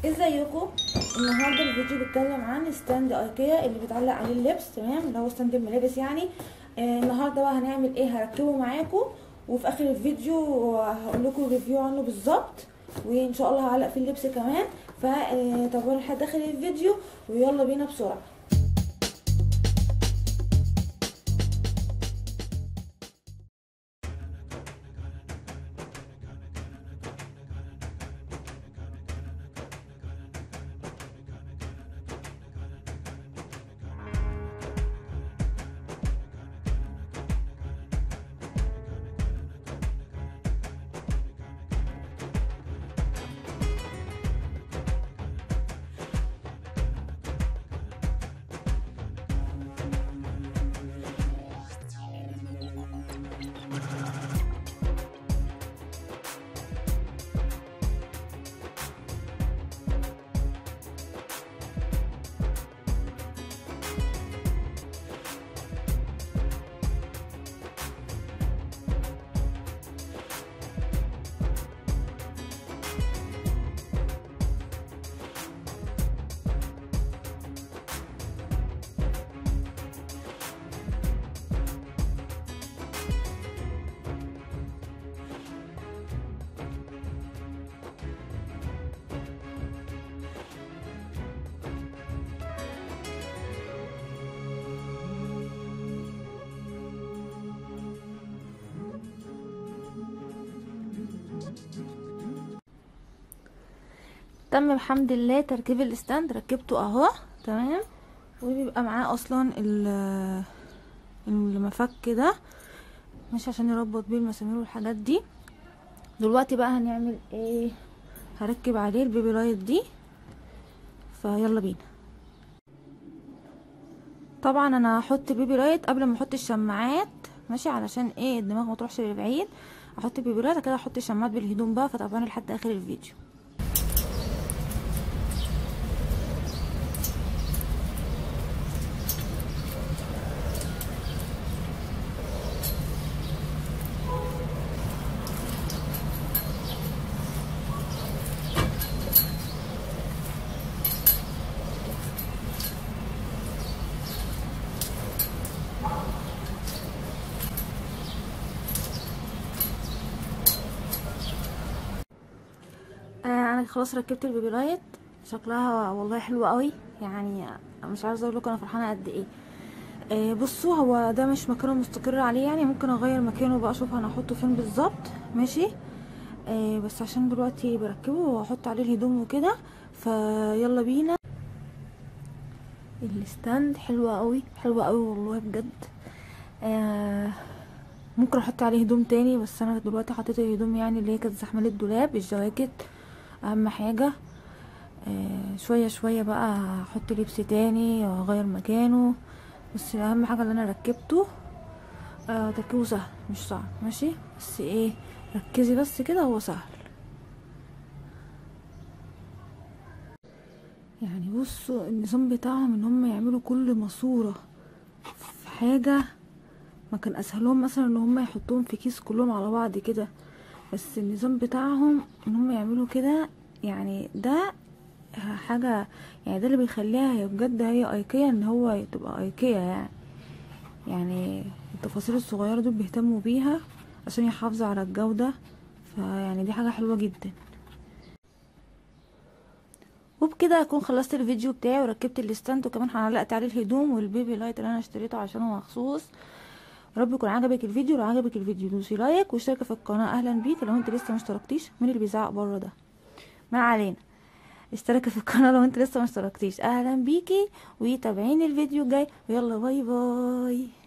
ازيكم النهارده الفيديو بيتكلم عن ستاند ايكيا اللي بيتعلق عليه اللبس تمام اللي هو ستاند الملابس يعني آه النهارده بقى هنعمل ايه هركبه معاكم وفي اخر الفيديو هقول لكم ريفيو عنه بالظبط وان شاء الله هعلق فيه اللبس كمان فتابعوا لحد اخر الفيديو ويلا بينا بسرعه تم بحمد الله تركيب الستاند ركبته اهو تمام وبيبقى معاه اصلا المفك ده مش عشان يربط بيه المسامير والحاجات دي دلوقتي بقى هنعمل ايه هركب عليه البيبي لايت دي فيلا بينا طبعا انا هحط بيبي لايت قبل ما احط الشماعات ماشي علشان ايه الدماغ ما تروحش لبعيد احط بيبي لايت كده احط الشماعات بالهدوم بقى فتابعوني لحد اخر الفيديو انا خلاص ركبت البيبي لايت شكلها والله حلوه قوي يعني مش عايزه اقول لكم انا فرحانه قد ايه آه بصوا هو ده مش مكانه مستقر عليه يعني ممكن اغير مكانه بقى اشوف انا هحطه فين بالظبط ماشي آه بس عشان دلوقتي بركبه واحط عليه الهدوم وكده فيلا بينا الستاند حلوه قوي حلوه قوي والله بجد آه ممكن احط عليه هدوم تاني بس انا دلوقتي حطيت الهدوم يعني اللي هي كانت زحمه الدولاب الجواكت اهم حاجه آه شويه شويه بقى احط لبس تاني واغير مكانه بس اهم حاجه اللي انا ركبته آه تركيبه سهل مش صعب ماشي بس ايه ركزي بس كده هو سهل يعني بصوا النظام بتاعهم ان هم يعملوا كل ماسوره في حاجه ما كان اسهلهم مثلا ان هم يحطوهم في كيس كلهم على بعض كده بس النظام بتاعهم ان هم يعملوا كده يعني ده حاجة يعني ده اللي بيخليها هي بجد هي ايكيا ان هو تبقى ايكيا يعني يعني التفاصيل الصغيرة دول بيهتموا بيها عشان يحافظوا على الجودة فيعني دي حاجة حلوة جدا وبكده اكون خلصت الفيديو بتاعي وركبت الستاند وكمان علقت عليه الهدوم والبيبي لايت اللي انا اشتريته عشانه مخصوص رب يكون عجبك الفيديو لو عجبك الفيديو دوسي لايك واشتركي في القناه اهلا بيك لو انت لسه مشتركتيش مين اللي بيزعق بره ده ما علينا اشتركي في القناه لو انت لسه مشتركتيش اهلا بيكي وتابعيني الفيديو الجاي ويلا باي باي